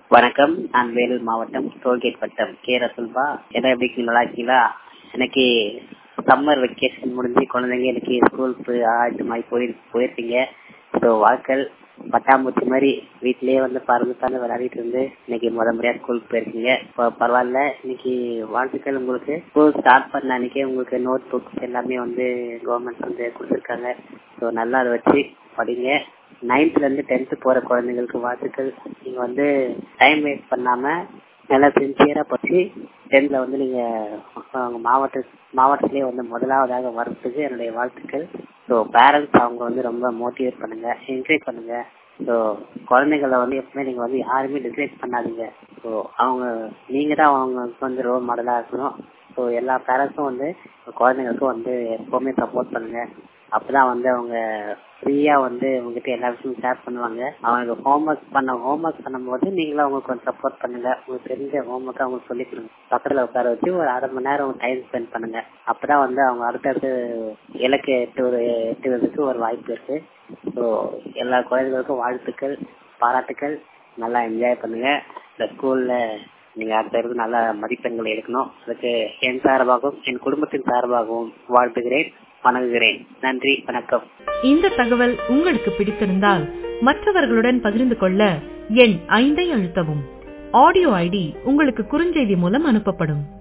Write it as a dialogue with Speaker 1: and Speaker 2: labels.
Speaker 1: வணக்கம் நான் வேலூர் மாவட்டம் டோல்கேட் வட்டம் கே ரசுல்பா என்ன எப்படி இருக்கீங்க? நல்லா இருக்கீங்களா எனக்கு சம்மர் வெக்கேஷன் முடிஞ்சு குழந்தைங்க எனக்கு ஸ்கூலுக்கு ஆயத்தமாகி போய் போயிருப்பீங்க ஸோ வாழ்க்கை பட்டாம்பூச்சி மாதிரி வீட்லயே வந்து பறந்து பறந்து விளையாடிட்டு இருந்து இன்னைக்கு முத முறையா ஸ்கூலுக்கு போயிருக்கீங்க இப்போ பரவாயில்ல இன்னைக்கு வாழ்த்துக்கள் உங்களுக்கு ஸ்கூல் ஸ்டார்ட் பண்ண அன்னைக்கே உங்களுக்கு நோட் புக்ஸ் எல்லாமே வந்து கவர்மெண்ட் வந்து கொடுத்துருக்காங்க ஸோ நல்லா அதை வச்சு படிங்க நைன்த்ல இருந்து டென்த் போற குழந்தைங்களுக்கு வாழ்த்துக்கள் நீங்க வந்து டைம் வேஸ்ட் பண்ணாம நல்லா சின்சியரா படிச்சு டென்த்ல வந்து நீங்க அவங்க மாவட்ட மாவட்டத்திலேயே வந்து முதலாவதாக வர்றதுக்கு என்னுடைய வாழ்த்துக்கள் ஸோ பேரண்ட்ஸ் அவங்க வந்து ரொம்ப மோட்டிவேட் பண்ணுங்க என்கரேஜ் பண்ணுங்க ஸோ குழந்தைங்களை வந்து எப்பவுமே நீங்க வந்து யாருமே டிஸ்கரேஜ் பண்ணாதீங்க ஸோ அவங்க நீங்க தான் அவங்களுக்கு வந்து ரோல் மாடலா இருக்கணும் ஸோ எல்லா பேரண்ட்ஸும் வந்து குழந்தைங்களுக்கும் வந்து எப்பவுமே சப்போர்ட் பண்ணுங்க அப்பதான் வந்து அவங்க ஃப்ரீயா வந்து உங்ககிட்ட எல்லா விஷயமும் ஷேர் பண்ணுவாங்க அவங்களுக்கு ஹோம்ஒர்க் பண்ண ஹோம்ஒர்க் பண்ணும்போது நீங்களும் அவங்களுக்கு கொஞ்சம் சப்போர்ட் பண்ணுங்க உங்களுக்கு தெரிஞ்ச ஹோம்ஒர்க் அவங்களுக்கு சொல்லி கொடுங்க பக்கத்துல உட்கார வச்சு ஒரு அரை மணி நேரம் டைம் ஸ்பெண்ட் பண்ணுங்க அப்பதான் வந்து அவங்க அடுத்தடுத்து இலக்கு எட்டு ஒரு எட்டுவதற்கு ஒரு வாய்ப்பு இருக்கு ஸோ எல்லா குழந்தைகளுக்கும் வாழ்த்துக்கள் பாராட்டுக்கள் நல்லா என்ஜாய் பண்ணுங்க இந்த ஸ்கூல்ல நீங்க அடுத்த இருந்து நல்ல மதிப்பெண்கள் எடுக்கணும் அதுக்கு என் சார்பாகவும் என் குடும்பத்தின் சார்பாகவும் வாழ்த்துகிறேன் வணங்குகிறேன் நன்றி வணக்கம்
Speaker 2: இந்த தகவல் உங்களுக்கு பிடித்திருந்தால் மற்றவர்களுடன் பகிர்ந்து கொள்ள எண் ஐந்தை அழுத்தவும் ஆடியோ ஐடி உங்களுக்கு குறுஞ்செய்தி மூலம் அனுப்பப்படும்